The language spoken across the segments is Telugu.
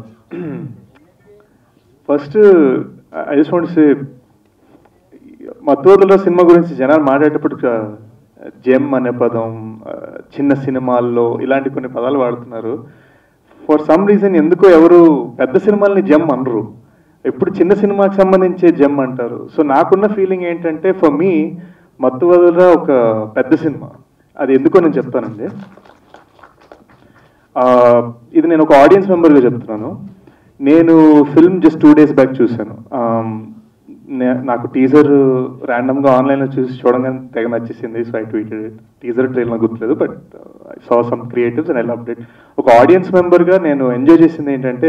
First I just want say మత్తోదల సినిమా గురించి జనాలు మాట్లాడేటప్పుడు జెమ్ అనే పదం ఆ, చిన్న సినిమాల్లో ఇలాంటి కొన్ని పదాలు వాడుతున్నారు ఫర్ సమ్ రీజన్ ఎందుకో ఎవరు పెద్ద సినిమాల్ని జెమ్ అనరు ఎప్పుడు చిన్న సినిమాకి సంబంధించే జెమ్ అంటారు సో నాకున్న ఫీలింగ్ ఏంటంటే ఫర్ మీ మత్తు వదల ఒక పెద్ద సినిమా అది ఎందుకో నేను చెప్తానండి ఆ, ఇది నేను ఒక ఆడియన్స్ మెంబర్గా చెప్తున్నాను నేను film just two days back um ఆమ్, నే- నాకు టీజర్ ర్యాండమ్గా ఆన్లైన్లో చూసి చూడగానే తెగ నచ్చేసింది so I tweeted it teaser trail నాకు గుర్తులేదు but I saw some creatives and I love it ఒక ఆడియన్స్ మెంబర్గా నేను ఎంజాయ్ చేసింది ఏంటంటే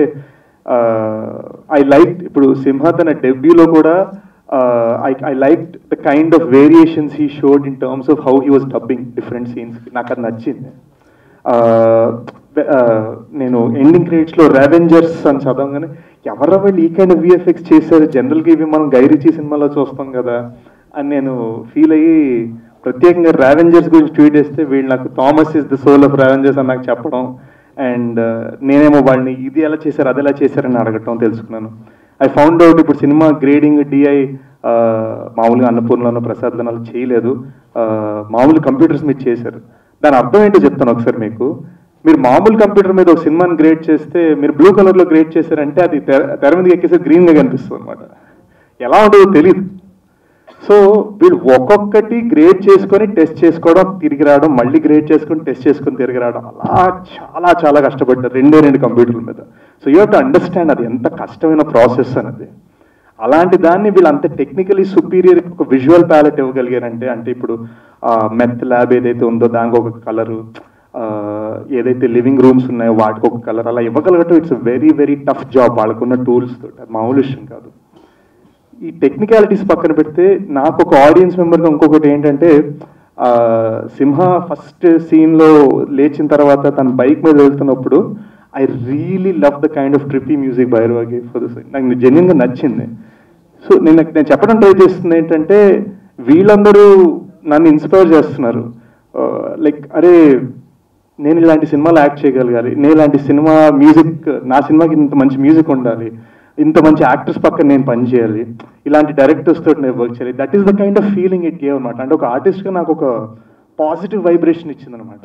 ఐ లైక్ ఇప్పుడు సింహ తన డెబ్యూలో కూడా I I like the kind of variations he showed in terms of how he was dubbing different scenes నాకు అది నచ్చింది ఆ, ఆ, నేను ఎండింగ్ క్రెడిట్స్ లో రెవెంజర్స్ అని చదవగానే ఎవరో వీళ్ళు ఈ కైండ్ విఎఫ్ఎక్స్ చేశారు జనరల్గా ఇవి మనం గైరిచి సినిమాలో చూస్తాం కదా అని నేను ఫీల్ అయ్యి ప్రత్యేకంగా రావెంజర్స్ గురించి ట్వీట్ చేస్తే వీళ్ళు నాకు Thomas is the soul of Revengers అని నాకు చెప్పడం అండ్ నేనేమో వాళ్ళని ఇది ఎలా చేశారు అది ఎలా చేశారని అడగటం తెలుసుకున్నాను ఐ ఫౌండ్ అవుట్ ఇప్పుడు సినిమా గ్రేడింగ్ డిఐ మామూలుగా అన్నపూర్ణలో ప్రసాద్ అలా చేయలేదు ఆ, మామూలు కంప్యూటర్స్ మీద చేశారు దాని అర్థం ఏంటో చెప్తాను ఒకసారి మీకు మీరు మామూలు కంప్యూటర్ మీద ఒక సినిమాని గ్రేడ్ చేస్తే మీరు బ్లూ కలర్ లో గ్రేడ్ చేశారంటే అది తెర తెర మీద ఎక్కేసే గ్రీన్ గా కనిపిస్తుంది అనమాట ఎలా ఉంటుందో తెలియదు సో వీళ్ళు ఒక్కొక్కటి గ్రేడ్ చేసుకొని టెస్ట్ చేసుకోవడం తిరిగి రావడం మళ్ళీ గ్రేడ్ చేసుకొని టెస్ట్ చేసుకొని తిరిగి రావడం అలా చాలా చాలా కష్టపడ్డారు రెండే రెండు కంప్యూటర్ల మీద సో యూ టు అండర్స్టాండ్ అది ఎంత కష్టమైన ప్రాసెస్ అనేది అలాంటి దాన్ని వీళ్ళు అంత టెక్నికలీ సుపీరియర్ ఒక విజువల్ ప్యాలెట్ ఇవ్వగలిగారంటే అంటే ఇప్పుడు మెత్ ల్యాబ్ ఏదైతే ఉందో దానికి ఒక కలరు ఏదైతే లివింగ్ రూమ్స్ ఉన్నాయో వాటికి ఒక కలర్ అలా ఇవ్వగలగటం it's very very tough job వాళ్ళకున్న టూల్స్ తోటి అది మామూలు విషయం కాదు ఈ టెక్నికాలిటీస్ పక్కన పెడితే నాకు ఒక ఆడియన్స్ మెంబర్గా ఇంకొకటి ఏంటంటే ఆ, సింహ ఫస్ట్ సీన్లో లేచిన తర్వాత తన బైక్ మీద వెళ్తున్నప్పుడు I really love the kind of trippy music బైరవాగి ఫర్ ద నాకు జెన్యున్గా నచ్చింది సో నేను నేను చెప్పడం ట్రై చేస్తుంది ఏంటంటే వీళ్ళందరూ నన్ను ఇన్స్పైర్ చేస్తున్నారు లైక్ అరే నేను ఇలాంటి సినిమాలు యాక్ట్ చేయగలగాలి నేను ఇలాంటి సినిమా మ్యూజిక్ నా సినిమాకి ఇంత మంచి మ్యూజిక్ ఉండాలి ఇంత మంచి యాక్టర్స్ పక్కన నేను పని చేయాలి ఇలాంటి డైరెక్టర్స్ తోటి నేను వర్క్ చేయాలి that is the kind of feeling it gave అనమాట అంటే ఒక ఆర్టిస్ట్గా నాకు ఒక పాజిటివ్ వైబ్రేషన్ ఇచ్చింది అనమాట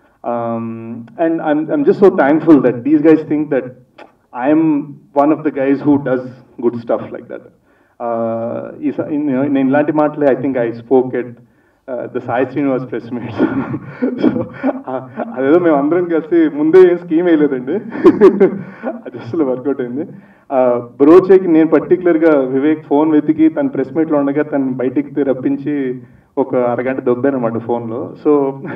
and I'm I'm just so thankful that these guys think that I'm one of the guys who does good stuff like that ఈ స- ఇన్- నేను ఇలాంటి మాటలే I think I spoke at the Sai Srinivas press meet so అదేదో మేము అందరం కలిసి ముందే ఏం స్కీమ్ వేయలేదండి అది అసలు వర్కౌట్ అయింది బ్రోచేకి నేను పర్టికులర్గా వివేక్ ఫోన్ వెతికి తన ప్రెస్ మీట్లో ఉండగా తను బయటికి రప్పించి ఒక అరగంట దొబ్బాను అనమాట ఫోన్లో సో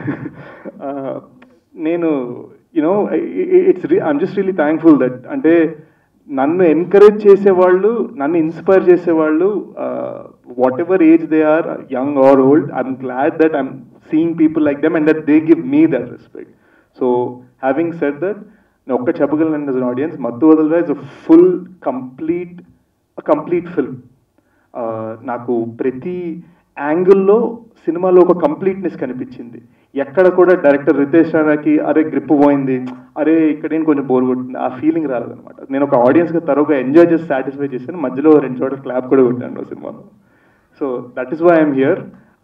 నేను you know it's I'm just really thankful that అంటే నన్ను ఎంకరేజ్ చేసేవాళ్ళు నన్ను ఇన్స్పైర్ చేసేవాళ్ళు whatever age they are young or old I'm glad that I'm seeing people like them and that they give me that respect so having set that నేను ఒక్క చెప్పగలను అన్ audience Mathu Vadalara is full complete complete film నాకు ప్రతి యాంగిల్లో సినిమాలో ఒక కంప్లీట్నెస్ కనిపించింది ఎక్కడ కూడా డైరెక్టర్ రితేష్ రాణాకి అరే గ్రిప్ పోయింది అరే ఇక్కడేం కొంచెం బోర్ కొట్టింది ఆ ఫీలింగ్ రాలేదనమాట నేను ఒక ఆడియన్స్గా తరువుగా ఎంజాయ్ చేసి సాటిస్ఫై చేశాను మధ్యలో రెండు చోట్ల క్లాప్ కూడా కొట్టాను ఆ సినిమాలో so that is why I'm here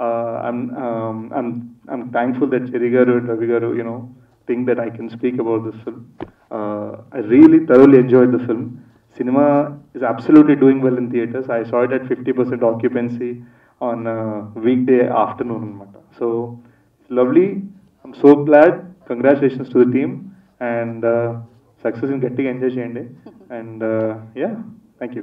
I'm thankful that Cherry గారు అండ్ రవి గారు you know think that I can speak about this film I really thoroughly enjoy the film cinema is absolutely doing well in theaters. I saw it at 50% occupancy on uh, weekday afternoon. anamata. So it's lovely. I'm so glad. Congratulations to the team and uh, success in getting enjoy cheyandi. And uh, yeah,